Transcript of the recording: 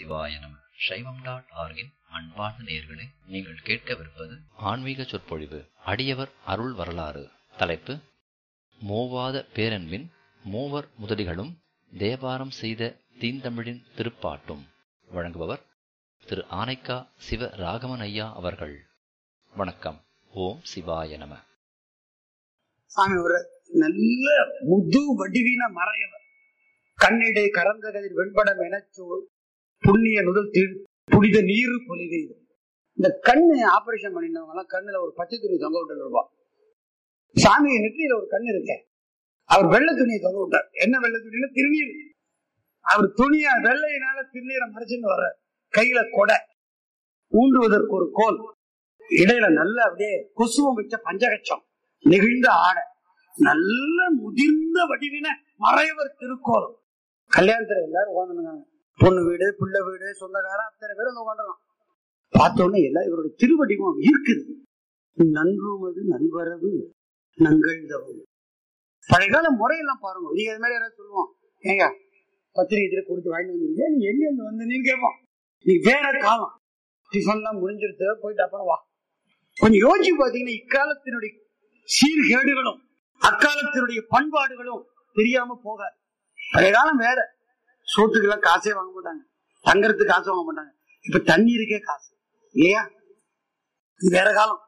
சிவாய நம சைவம் டாட் ஆர்கின் அன்பார்ந்த நேயர்களே நீங்கள் கேட்கவிருப்பது ஆன்மீக சொற்பொழிவு அடியவர் அருள் வரலாறு தலைப்பு மோவாத பேரன்பின் மூவர் முதலிகளும் தேவாரம் செய்த தீந்தமிழின் திருப்பாட்டும் வழங்குபவர் திரு ஆனைக்கா சிவ ராகவன் ஐயா அவர்கள் வணக்கம் ஓம் சிவாய நம சாமி ஒரு நல்ல முது வடிவின மறையவர் கண்ணிடை கறந்த கதிர் வெண்படம் எனச்சோள் புண்ணிய நுதல் தீ புனித நீரு பொலிவு இந்த கண்ணு ஆபரேஷன் பண்ணினவங்க எல்லாம் கண்ணுல ஒரு பச்சை துணி தொங்க விட்டு இருப்பான் சாமி நெற்றியில ஒரு கண்ணு இருக்க அவர் வெள்ளை துணியை தொங்க விட்டார் என்ன வெள்ளை துணியில திருநீர் அவர் துணியா வெள்ளையினால திருநீரை மறைச்சுன்னு வர்ற கையில கொடை ஊண்டுவதற்கு ஒரு கோல் இடையில நல்ல அப்படியே குசுவம் வச்ச பஞ்சகச்சம் நெகிழ்ந்த ஆடை நல்ல முதிர்ந்த வடிவின மறைவர் திருக்கோலம் கல்யாணத்துல எல்லாரும் உட்காந்துருக்காங்க பொண்ணு வீடு பிள்ளை வீடு சொந்தக்காரன் அத்தனை பேரும் அங்க உட்காந்துருக்கான் பார்த்த உடனே எல்லாம் இவரோட திருவடிவம் இருக்குது நன்றுமது நல்வரவு நங்கழ்தவும் பழைய கால முறையெல்லாம் பாருங்க நீங்க அது மாதிரி யாராவது சொல்லுவோம் ஏங்க பத்திரிகை இதுல கொடுத்து வாங்கிட்டு வந்துருக்கீங்க நீ எங்க இருந்து வந்து நீங்க கேட்போம் நீ வேற காலம் டிஃபன்லாம் முடிஞ்சிருத்து போயிட்டு அப்புறம் வா கொஞ்சம் யோசிச்சு பாத்தீங்கன்னா இக்காலத்தினுடைய சீர்கேடுகளும் அக்காலத்தினுடைய பண்பாடுகளும் தெரியாம போகாது பழைய காலம் வேற சோத்துக்கெல்லாம் காசே வாங்க மாட்டாங்க தங்கறதுக்கு காசு வாங்க மாட்டாங்க இப்ப தண்ணீருக்கே காசு இல்லையா இது வேற காலம்